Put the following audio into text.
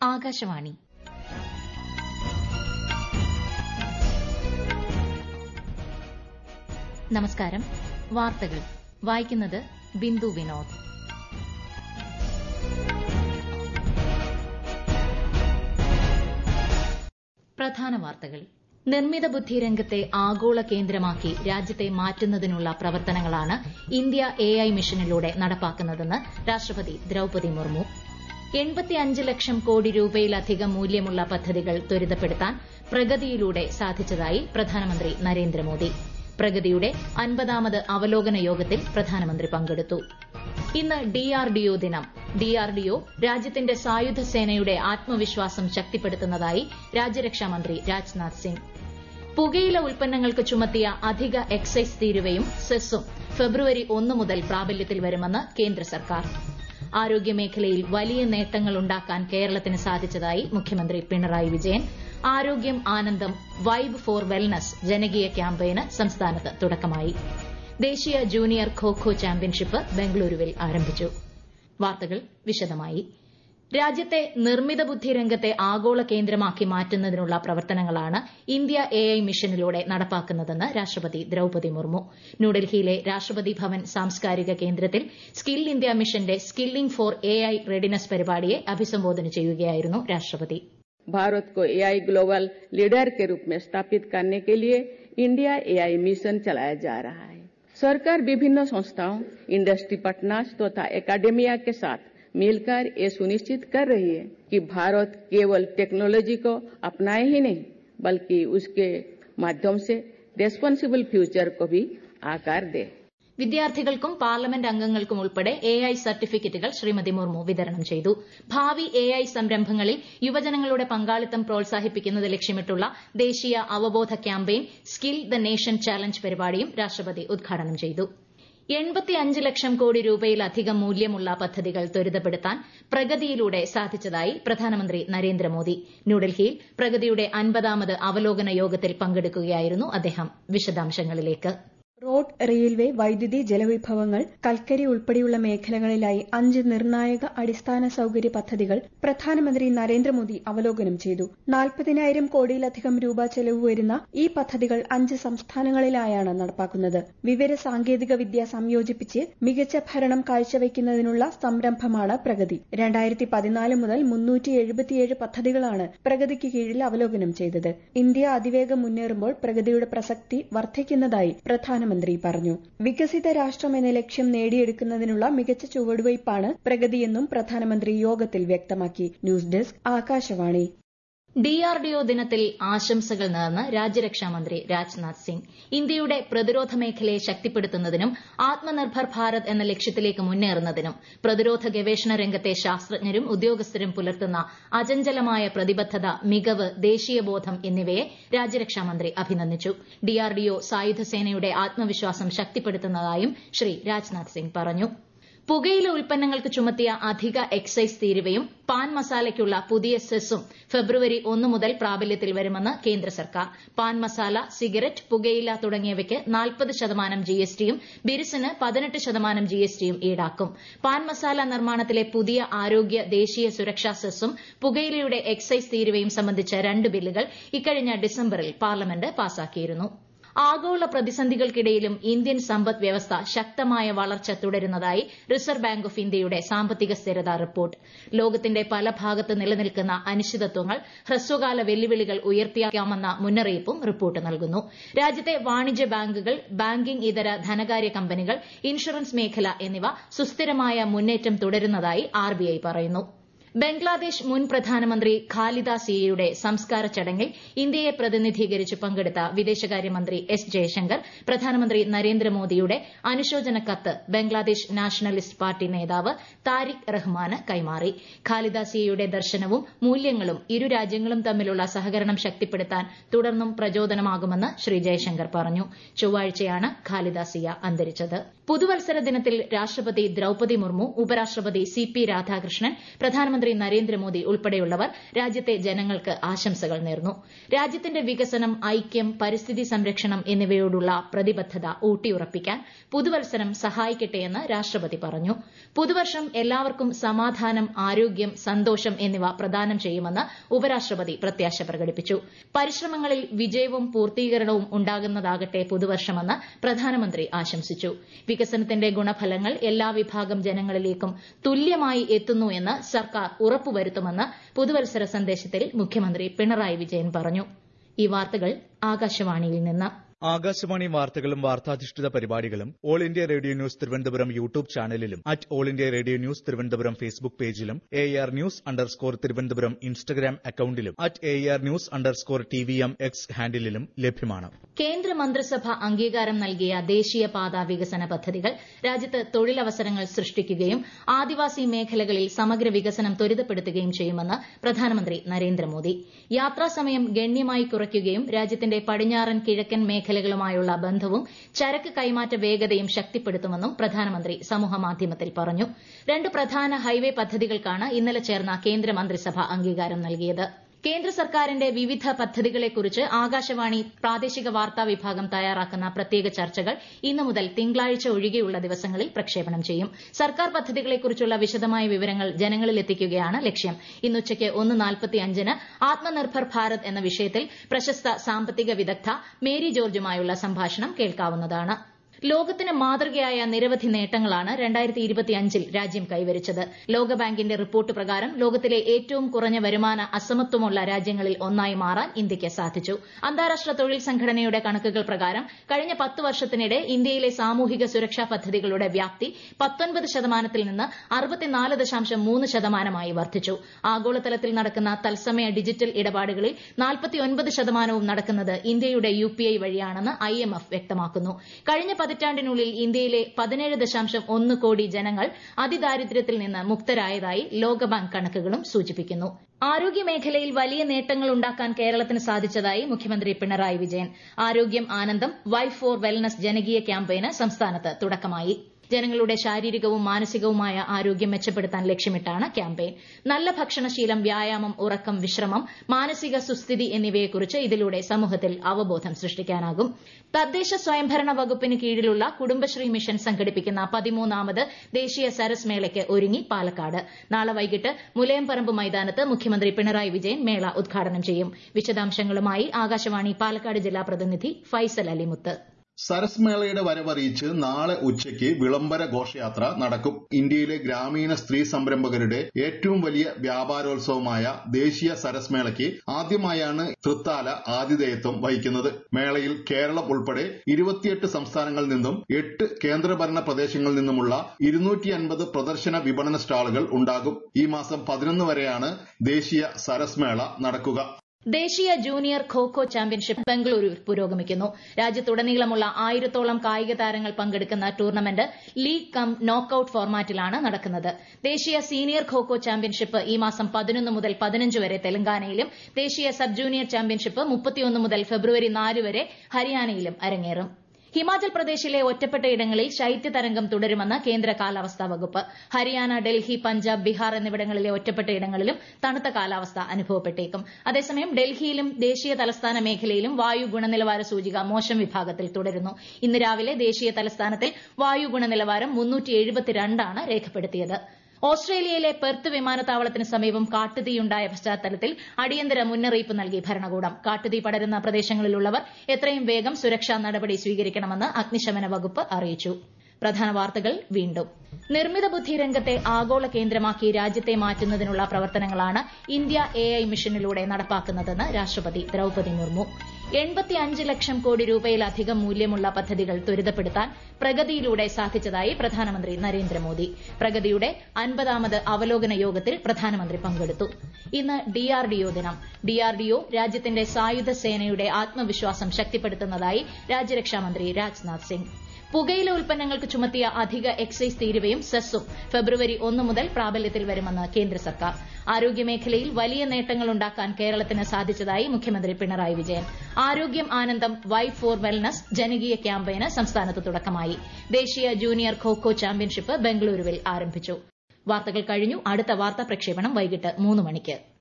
ആകാശവാണി നമസ്കാരം വാർത്തകൾ വായിക്കുന്നത് ബിന്ദു വിനോദ് പ്രധാന വാർത്തകൾ നിർമ്മിത ബുദ്ധി രംഗത്തെ ആഗോള കേന്ദ്രമാക്കി രാജ്യത്തെ മാറ്റുന്നതിനുള്ള പ്രവർത്തനങ്ങളാണ് ഇന്ത്യ എഐ മിഷനിലൂടെ നടപ്പാക്കുന്നതെന്ന് രാഷ്ട്രപതി ദ്രൌപതി മുർമു എൺപത്തിയഞ്ച് ലക്ഷം കോടി രൂപയിലധികം മൂല്യമുള്ള പദ്ധതികൾ ത്വരിതപ്പെടുത്താൻ പ്രഗതിയിലൂടെ സാധിച്ചതായി പ്രധാനമന്ത്രി നരേന്ദ്രമോദി പ്രഗതിയുടെ അൻപതാമത് അവലോകന യോഗത്തിൽ പ്രധാനമന്ത്രി പങ്കെടുത്തു ഇന്ന് ഡിആർഡിഒ ദിനം ഡിആർഡിഒ രാജ്യത്തിന്റെ സായുധ സേനയുടെ ആത്മവിശ്വാസം ശക്തിപ്പെടുത്തുന്നതായി രാജ്യരക്ഷാമന്ത്രി രാജ്നാഥ് സിംഗ് പുകയില ഉൽപ്പന്നങ്ങൾക്ക് ചുമത്തിയ അധിക എക്സൈസ് തീരുവയും സെസ്സും ഫെബ്രുവരി ഒന്ന് മുതൽ പ്രാബല്യത്തിൽ വരുമെന്ന് കേന്ദ്ര സർക്കാർ ആരോഗ്യമേഖലയിൽ വലിയ നേട്ടങ്ങൾ ഉണ്ടാക്കാൻ കേരളത്തിന് സാധിച്ചതായി മുഖ്യമന്ത്രി പിണറായി വിജയൻ ആരോഗ്യം ആനന്ദം വൈബ് ഫോർ വെൽനസ് ജനകീയ ക്യാമ്പയിന് സംസ്ഥാനത്ത് തുടക്കമായി ദേശീയ ജൂനിയർ ഖോ ഖോ ചാമ്പ്യൻഷിപ്പ് ബംഗളൂരുവിൽ ആരംഭിച്ചു വാർത്തകൾ വിശദമായി രാജ്യത്തെ നിർമ്മിത ബുദ്ധി രംഗത്തെ ആഗോള കേന്ദ്രമാക്കി മാറ്റുന്നതിനുള്ള പ്രവർത്തനങ്ങളാണ് ഇന്ത്യ എഐ മിഷനിലൂടെ നടപ്പാക്കുന്നതെന്ന് രാഷ്ട്രപതി ദ്രൌപതി മുർമു ന്യൂഡൽഹിയിലെ രാഷ്ട്രപതി ഭവൻ സാംസ്കാരിക കേന്ദ്രത്തിൽ സ്കിൽ ഇന്ത്യ മിഷന്റെ സ്കില്ലിംഗ് ഫോർ എഐ റെഡിനെസ് പരിപാടിയെ അഭിസംബോധന ചെയ്യുകയായിരുന്നു രാഷ്ട്രപതി भारत को एआई ग्लोबल लीडर के रूप में स्थापित करने के लिए इंडिया एआई मिशन चलाया जा रहा है सरकार विभिन्न संस्थाओं इंडस्ट्री पार्टनर्स तथा एकेडमिया के साथ मिलकर ये सुनिश्चित कर रही है कि भारत केवल टेक्नोलॉजी को अपनाए ही नहीं बल्कि उसके माध्यम से रेस्पॉन्सिबल फ्यूचर को भी आकार दे വിദ്യാർത്ഥികൾക്കും പാർലമെന്റ് അംഗങ്ങൾക്കും ഉൾപ്പെടെ എഐ സർട്ടിഫിക്കറ്റുകൾ ശ്രീമതി മുർമു വിതരണം ചെയ്തു ഭാവി എഐ സംരംഭങ്ങളിൽ യുവജനങ്ങളുടെ പങ്കാളിത്തം പ്രോത്സാഹിപ്പിക്കുന്നത് ലക്ഷ്യമിട്ടുള്ള ദേശീയ അവബോധ campaign skill the nation challenge പരിപാടിയും രാഷ്ട്രപതി ഉദ്ഘാടനം ചെയ്തു എൺപത്തിയഞ്ച് ലക്ഷം കോടി രൂപയിലധികം മൂല്യമുള്ള പദ്ധതികൾ ത്വരിതപ്പെടുത്താൻ പ്രഗതിയിലൂടെ സാധിച്ചതായി പ്രധാനമന്ത്രി നരേന്ദ്രമോദി ന്യൂഡൽഹിയിൽ പ്രഗതിയുടെ അൻപതാമത് അവലോകന യോഗത്തിൽ പങ്കെടുക്കുകയായിരുന്നു അദ്ദേഹം വിശദാംശങ്ങളിലേക്ക് റോഡ് റെയിൽവേ വൈദ്യുതി ജലവിഭവങ്ങൾ കൽക്കരി ഉൾപ്പെടെയുള്ള മേഖലകളിലായി അഞ്ച് നിർണായക അടിസ്ഥാന സൌകര്യ പദ്ധതികൾ പ്രധാനമന്ത്രി നരേന്ദ്രമോദി അവലോകനം ചെയ്തു നാൽപ്പതിനായിരം കോടിയിലധികം രൂപ ചെലവ് വരുന്ന ഈ പദ്ധതികൾ അഞ്ച് സംസ്ഥാനങ്ങളിലായാണ് നടപ്പാക്കുന്നത് വിവര സാങ്കേതിക വിദ്യ സംയോജിപ്പിച്ച് മികച്ച ഭരണം കാഴ്ചവെക്കുന്നതിനുള്ള സംരംഭമാണ് പ്രഗതി രണ്ടായിരത്തി പതിനാല് മുതൽ മുന്നൂറ്റി എഴുപത്തിയേഴ് പദ്ധതികളാണ് പ്രഗതിക്ക് കീഴിൽ അവലോകനം ചെയ്തത് ഇന്ത്യ അതിവേഗം മുന്നേറുമ്പോൾ പ്രഗതിയുടെ പ്രസക്തി വർദ്ധിക്കുന്നതായി പ്രധാനമന്ത്രി പ്രധാനമന്ത്രി പറഞ്ഞു വികസിത രാഷ്ട്രം എന്ന ലക്ഷ്യം നേടിയെടുക്കുന്നതിനുള്ള മികച്ച ചുവടുവയ്പാണ് പ്രഗതിയെന്നും പ്രധാനമന്ത്രി യോഗത്തിൽ വ്യക്തമാക്കി ന്യൂസ് ഡെസ്ക് ആകാശവാണി ഡിആർഡിഒ ദിനത്തിൽ ആശംസകൾ നേർന്ന് രാജ്യരക്ഷാമന്ത്രി രാജ്നാഥ് സിംഗ് ഇന്ത്യയുടെ പ്രതിരോധ മേഖലയെ ശക്തിപ്പെടുത്തുന്നതിനും ആത്മനിർഭർ ഭാരത് എന്ന ലക്ഷ്യത്തിലേക്ക് മുന്നേറുന്നതിനും പ്രതിരോധ ഗവേഷണ രംഗത്തെ ശാസ്ത്രജ്ഞരും ഉദ്യോഗസ്ഥരും പുലർത്തുന്ന അചഞ്ചലമായ പ്രതിബദ്ധത മികവ് ദേശീയബോധം എന്നിവയെ രാജ്യരക്ഷാമന്ത്രി അഭിനന്ദിച്ചു ഡിആർഡിഒ സായുധസേനയുടെ ആത്മവിശ്വാസം ശക്തിപ്പെടുത്തുന്നതായും ശ്രീ രാജ്നാഥ് സിംഗ് പറഞ്ഞു പുകയില ഉൽപ്പന്നങ്ങൾക്ക് ചുമത്തിയ അധിക എക്സൈസ് തീരുവയും പാൻ മസാലയ്ക്കുള്ള പുതിയ സെസ്സും ഫെബ്രുവരി ഒന്ന് മുതൽ പ്രാബല്യത്തിൽ വരുമെന്ന് കേന്ദ്ര സർക്കാർ പാൻ മസാല സിഗരറ്റ് പുകയില തുടങ്ങിയവയ്ക്ക് നാൽപ്പത് ശതമാനം ജിഎസ്ടിയും ബിരിസിന് പതിനെട്ട് ശതമാനം ജിഎസ്ടിയും ഈടാക്കും പാൻ മസാല നിർമ്മാണത്തിലെ പുതിയ ആരോഗ്യ ദേശീയ സുരക്ഷാ സെസ്സും പുകയിലയുടെ എക്സൈസ് തീരുവയും സംബന്ധിച്ച രണ്ട് ബില്ലുകൾ ഇക്കഴിഞ്ഞ ഡിസംബറിൽ പാർലമെന്റ് പാസാക്കിയിരുന്നു ആഗോള പ്രതിസന്ധികൾക്കിടയിലും ഇന്ത്യൻ സമ്പദ് വ്യവസ്ഥ ശക്തമായ വളർച്ച തുടരുന്നതായി റിസർവ് ബാങ്ക് ഓഫ് ഇന്ത്യയുടെ സാമ്പത്തിക സ്ഥിരതാ റിപ്പോർട്ട് ലോകത്തിന്റെ പല ഭാഗത്ത് നിലനിൽക്കുന്ന അനിശ്ചിതത്വങ്ങൾ ഹ്രസ്വകാല വെല്ലുവിളികൾ ഉയർത്തിയേക്കാമെന്ന മുന്നറിയിപ്പും റിപ്പോർട്ട് നൽകുന്നു രാജ്യത്തെ വാണിജ്യ ബാങ്കുകൾ ബാങ്കിംഗ് ഇതര ധനകാര്യ കമ്പനികൾ ഇൻഷുറൻസ് മേഖല എന്നിവ സുസ്ഥിരമായ മുന്നേറ്റം തുടരുന്നതായി ആർബിഐ പറയുന്നു ബംഗ്ലാദേശ് മുൻ പ്രധാനമന്ത്രി ഖാലിദ സിയയുടെ സംസ്കാര ചടങ്ങിൽ ഇന്ത്യയെ പ്രതിനിധീകരിച്ച് പങ്കെടുത്ത വിദേശകാര്യമന്ത്രി എസ് ജയശങ്കർ പ്രധാനമന്ത്രി നരേന്ദ്രമോദിയുടെ അനുശോചന കത്ത് ബംഗ്ലാദേശ് നാഷണലിസ്റ്റ് പാർട്ടി നേതാവ് താരിഖ് റഹ്മാന് കൈമാറി ഖാലിദ സിയയുടെ ദർശനവും മൂല്യങ്ങളും ഇരു രാജ്യങ്ങളും തമ്മിലുള്ള സഹകരണം ശക്തിപ്പെടുത്താൻ തുടർന്നും പ്രചോദനമാകുമെന്ന് ശ്രീ ജയശങ്കർ പറഞ്ഞു ചൊവ്വാഴ്ചയാണ് ഖാലിദ സിയ അന്തരിച്ചത് പുതുവത്സര ദിനത്തിൽ രാഷ്ട്രപതി ദ്രൌപതി മുർമു ഉപരാഷ്ട്രപതി സി പി രാധാകൃഷ്ണൻ പ്രധാനമന്ത്രി പ്രധാനമന്ത്രി നരേന്ദ്രമോദി ഉൾപ്പെടെയുള്ളവർ രാജ്യത്തെ ജനങ്ങൾക്ക് ആശംസകൾ നേർന്നു രാജ്യത്തിന്റെ വികസനം ഐക്യം പരിസ്ഥിതി സംരക്ഷണം എന്നിവയോടുള്ള പ്രതിബദ്ധത ഊട്ടിയുറപ്പിക്കാൻ പുതുവത്സരം സഹായിക്കട്ടെയെന്ന് രാഷ്ട്രപതി പറഞ്ഞു പുതുവർഷം എല്ലാവർക്കും സമാധാനം ആരോഗ്യം സന്തോഷം എന്നിവ പ്രദാനം ചെയ്യുമെന്ന് ഉപരാഷ്ട്രപതി പ്രത്യാശ പ്രകടിപ്പിച്ചു പരിശ്രമങ്ങളിൽ വിജയവും പൂർത്തീകരണവും ഉണ്ടാകുന്നതാകട്ടെ പുതുവർഷമെന്ന് പ്രധാനമന്ത്രി ആശംസിച്ചു വികസനത്തിന്റെ ഗുണഫലങ്ങൾ എല്ലാ വിഭാഗം ജനങ്ങളിലേക്കും തുല്യമായി എത്തുന്നു എന്ന് സർക്കാർ ഉറപ്പുവരുത്തുമെന്ന് പുതുവത്സര സന്ദേശത്തിൽ മുഖ്യമന്ത്രി പിണറായി വിജയൻ പറഞ്ഞു ഈ വാർത്തകൾ ആകാശവാണിയിൽ നിന്ന് ആകാശവാണി വാർത്തകളും വാർത്താധിഷ്ഠിത പരിപാടികളും all India radio news Thiruvananthapuram YouTube ചാനലിലും at all India radio news Thiruvananthapuram Facebook പേജിലും A R news underscore Thiruvananthapuram Instagram അക്കൌണ്ടിലും at A R news underscore T V M X ഹാൻഡിലും ലഭ്യമാണ് കേന്ദ്ര മന്ത്രിസഭ അംഗീകാരം നൽകിയ ദേശീയപാത വികസന പദ്ധതികൾ രാജ്യത്ത് തൊഴിലവസരങ്ങൾ സൃഷ്ടിക്കുകയും ആദിവാസി മേഖലകളിൽ സമഗ്ര വികസനം ത്വരിതപ്പെടുത്തുകയും ചെയ്യുമെന്ന് പ്രധാനമന്ത്രി നരേന്ദ്രമോദി യാത്രാസമയം ഗണ്യമായി കുറയ്ക്കുകയും രാജ്യത്തിന്റെ പടിഞ്ഞാറൻ കിഴക്കൻ മേഖലകളുമായുള്ള ബന്ധവും ചരക്ക് കൈമാറ്റ വേഗതയും ശക്തിപ്പെടുത്തുമെന്നും പ്രധാനമന്ത്രി സമൂഹമാധ്യമത്തിൽ പറഞ്ഞു രണ്ട് പ്രധാന ഹൈവേ പദ്ധതികൾക്കാണ് ഇന്നലെ ചേർന്ന കേന്ദ്ര മന്ത്രിസഭ അംഗീകാരം നൽകിയത് കേന്ദ്ര സർക്കാരിന്റെ വിവിധ പദ്ധതികളെക്കുറിച്ച് ആകാശവാണി പ്രാദേശിക വാർത്താ വിഭാഗം തയ്യാറാക്കുന്ന പ്രത്യേക ചർച്ചകൾ ഇന്നു മുതൽ തിങ്കളാഴ്ച ഒഴികെയുള്ള ദിവസങ്ങളിൽ പ്രക്ഷേപണം ചെയ്യും സർക്കാർ പദ്ധതികളെക്കുറിച്ചുള്ള വിശദമായ വിവരങ്ങൾ ജനങ്ങളിൽ എത്തിക്കുകയാണ് ലക്ഷ്യം ഇന്നുച്ചയ്ക്ക് ഒന്ന് നാൽപ്പത്തിയഞ്ചിന് ആത്മനിർഭർ ഭാരത് എന്ന വിഷയത്തിൽ പ്രശസ്ത സാമ്പത്തിക വിദഗ്ധ മേരി ജോർജുമായുള്ള സംഭാഷണം കേൾക്കാവുന്നതാണ് ലോകത്തിന് മാതൃകയായ നിരവധി നേട്ടങ്ങളാണ് രണ്ടായിരത്തി ഇരുപത്തിയഞ്ചിൽ രാജ്യം കൈവരിച്ചത് ലോകബാങ്കിന്റെ റിപ്പോർട്ട് പ്രകാരം ലോകത്തിലെ ഏറ്റവും കുറഞ്ഞ വരുമാന അസമത്വമുള്ള രാജ്യങ്ങളിൽ ഒന്നായി മാറാൻ ഇന്ത്യയ്ക്ക് സാധിച്ചു അന്താരാഷ്ട്ര തൊഴിൽ സംഘടനയുടെ കണക്കുകൾ പ്രകാരം കഴിഞ്ഞ പത്ത് വർഷത്തിനിടെ ഇന്ത്യയിലെ സാമൂഹിക സുരക്ഷാ പദ്ധതികളുടെ വ്യാപ്തി പത്തൊൻപത് ശതമാനത്തിൽ നിന്ന് അറുപത്തിനാല് ദശാംശം മൂന്ന് ശതമാനമായി വർദ്ധിച്ചു ആഗോളതലത്തിൽ നടക്കുന്ന തത്സമയ ഡിജിറ്റൽ ഇടപാടുകളിൽ നാൽപ്പത്തിയൊൻപത് ശതമാനവും നടക്കുന്നത് ഇന്ത്യയുടെ യു പി ഐ വഴിയാണെന്ന് ഐ എം എഫ് വ്യക്തമാക്കുന്നു കഴിഞ്ഞ പതിറ്റാണ്ടിനുള്ളിൽ ഇന്ത്യയിലെ പതിനേഴ് ദശാംശം ഒന്ന് കോടി ജനങ്ങൾ അതിദാരിദ്ര്യത്തിൽ നിന്ന് മുക്തരായതായി ലോകബാങ്ക് കണക്കുകളും സൂചിപ്പിക്കുന്നു ആരോഗ്യമേഖലയിൽ വലിയ നേട്ടങ്ങൾ ഉണ്ടാക്കാൻ കേരളത്തിന് സാധിച്ചതായി മുഖ്യമന്ത്രി പിണറായി വിജയൻ ആരോഗ്യം ആനന്ദം വൈഫ് ഫോർ വെൽനസ് ജനകീയ ക്യാമ്പയിന് സംസ്ഥാനത്ത് തുടക്കമായി ജനങ്ങളുടെ ശാരീരികവും മാനസികവുമായ ആരോഗ്യം മെച്ചപ്പെടുത്താൻ ലക്ഷ്യമിട്ടാണ് ക്യാമ്പയിൻ നല്ല ഭക്ഷണശീലം വ്യായാമം ഉറക്കം വിശ്രമം മാനസിക സുസ്ഥിതി എന്നിവയെക്കുറിച്ച് ഇതിലൂടെ സമൂഹത്തിൽ അവബോധം സൃഷ്ടിക്കാനാകും തദ്ദേശ സ്വയംഭരണ വകുപ്പിന് കീഴിലുള്ള കുടുംബശ്രീ മിഷൻ സംഘടിപ്പിക്കുന്ന പതിമൂന്നാമത് ദേശീയ സരസ് മേളയ്ക്ക് ഒരുങ്ങി പാലക്കാട് നാളെ വൈകിട്ട് മുലയംപറമ്പ് മൈതാനത്ത് മുഖ്യമന്ത്രി പിണറായി വിജയൻ മേള ഉദ്ഘാടനം ചെയ്യും വിശദാംശങ്ങളുമായി ആകാശവാണി പാലക്കാട് ജില്ലാ പ്രതിനിധി ഫൈസൽ അലിമുത്ത് സരസ് മേളയുടെ വരവറിയിച്ച് നാളെ ഉച്ചയ്ക്ക് വിളംബര ഘോഷയാത്ര നടക്കും ഇന്ത്യയിലെ ഗ്രാമീണ സ്ത്രീ സംരംഭകരുടെ ഏറ്റവും വലിയ വ്യാപാരോത്സവമായ ദേശീയ സരസ് മേളയ്ക്ക് ആദ്യമായാണ് തൃത്താല ആതിഥേയത്വം വഹിക്കുന്നത് മേളയിൽ കേരളം ഉൾപ്പെടെ ഇരുപത്തിയെട്ട് സംസ്ഥാനങ്ങളിൽ നിന്നും എട്ട് കേന്ദ്രഭരണ പ്രദേശങ്ങളിൽ നിന്നുമുള്ള ഇരുന്നൂറ്റി അൻപത് പ്രദർശന വിപണന സ്റ്റാളുകൾ ഉണ്ടാകും ഈ മാസം പതിനൊന്ന് വരെയാണ് ദേശീയ സരസ് മേള നടക്കുക ദേശീയ ജൂനിയർ ഖോ ഖോ ചാമ്പ്യൻഷിപ്പ് ബംഗളൂരുവിൽ പുരോഗമിക്കുന്നു രാജ്യത്തുടനീളമുള്ള ആയിരത്തോളം കായിക താരങ്ങൾ പങ്കെടുക്കുന്ന ടൂർണമെന്റ് ലീഗ് കം നോക്കൌട്ട് ഫോർമാറ്റിലാണ് നടക്കുന്നത് ദേശീയ സീനിയർ ഖോ ഖോ ചാമ്പ്യൻഷിപ്പ് ഈ മാസം പതിനൊന്ന് മുതൽ പതിനഞ്ച് വരെ തെലങ്കാനയിലും ദേശീയ സബ് ജൂനിയർ ചാമ്പ്യൻഷിപ്പ് മുപ്പത്തിയൊന്ന് മുതൽ ഫെബ്രുവരി നാല് വരെ ഹരിയാനയിലും അരങ്ങേറും ഹിമാചൽ പ്രദേശിലെ ഒറ്റപ്പെട്ട ഇടങ്ങളിൽ ശൈത്യതരംഗം തുടരുമെന്ന് കേന്ദ്ര കാലാവസ്ഥാ വകുപ്പ് ഹരിയാന ഡൽഹി പഞ്ചാബ് ബീഹാർ എന്നിവിടങ്ങളിലെ ഒറ്റപ്പെട്ട ഇടങ്ങളിലും തണുത്ത കാലാവസ്ഥ അനുഭവപ്പെട്ടേക്കും അതേസമയം ഡൽഹിയിലും ദേശീയ തലസ്ഥാന മേഖലയിലും വായു ഗുണനിലവാര സൂചിക മോശം വിഭാഗത്തിൽ തുടരുന്നു ഇന്ന് രാവിലെ ദേശീയ തലസ്ഥാനത്തിൽ വായു ഗുണനിലവാരം ആണ് രേഖപ്പെടുത്തിയത് ഓസ്ട്രേലിയയിലെ പെർത്ത് വിമാനത്താവളത്തിന് സമീപം കാട്ടുതീയുണ്ടായ പശ്ചാത്തലത്തിൽ അടിയന്തര മുന്നറിയിപ്പ് നൽകി ഭരണകൂടം കാട്ടുതീ പടരുന്ന പ്രദേശങ്ങളിലുള്ളവർ എത്രയും വേഗം സുരക്ഷാ നടപടി സ്വീകരിക്കണമെന്ന് അഗ്നിശമന വകുപ്പ് അറിയിച്ചു പ്രധാന വാർത്തകൾ വീണ്ടും നിർമ്മിത ബുദ്ധി രംഗത്തെ ആഗോള കേന്ദ്രമാക്കി രാജ്യത്തെ മാറ്റുന്നതിനുള്ള പ്രവർത്തനങ്ങളാണ് ഇന്ത്യ എ ഐ മിഷനിലൂടെ നടപ്പാക്കുന്നതെന്ന് രാഷ്ട്രപതി ദ്രൌപതി മുർമു എൺപത്തിയഞ്ച് ലക്ഷം കോടി രൂപയിലധികം മൂല്യമുള്ള പദ്ധതികൾ ത്വരിതപ്പെടുത്താൻ പ്രഗതിയിലൂടെ സാധിച്ചതായി പ്രധാനമന്ത്രി നരേന്ദ്രമോദി പ്രഗതിയുടെ അൻപതാമത് അവലോകന യോഗത്തിൽ പ്രധാനമന്ത്രി പങ്കെടുത്തു ഇന്ന് ഡിആർഡിഒ ദിനം ഡിആർഡിഒ രാജ്യത്തിന്റെ സായുധ സേനയുടെ ആത്മവിശ്വാസം ശക്തിപ്പെടുത്തുന്നതായി രാജ്യരക്ഷാമന്ത്രി രാജ്നാഥ് സിംഗ് പുകയില ഉൽപ്പന്നങ്ങൾക്ക് ചുമത്തിയ അധിക എക്സൈസ് തീരുവയും സെസ്സും ഫെബ്രുവരി ഒന്ന് മുതൽ പ്രാബല്യത്തിൽ വരുമെന്ന് കേന്ദ്ര സർക്കാർ ആരോഗ്യമേഖലയിൽ വലിയ നേട്ടങ്ങൾ ഉണ്ടാക്കാൻ കേരളത്തിന് സാധിച്ചതായി മുഖ്യമന്ത്രി പിണറായി വിജയൻ ആരോഗ്യം ആനന്ദം വൈഫ് ഫോർ വെൽനസ് ജനകീയ ക്യാമ്പയിന് സംസ്ഥാനത്ത് തുടക്കമായി ദേശീയ ജൂനിയർ ഖോ ഖോ ചാമ്പ്യൻഷിപ്പ് ബംഗളൂരുവിൽ ആരംഭിച്ചു വാർത്തകൾ കഴിഞ്ഞു അടുത്ത വാർത്താ പ്രക്ഷേപണം വൈകിട്ട് മൂന്ന് മണിക്ക്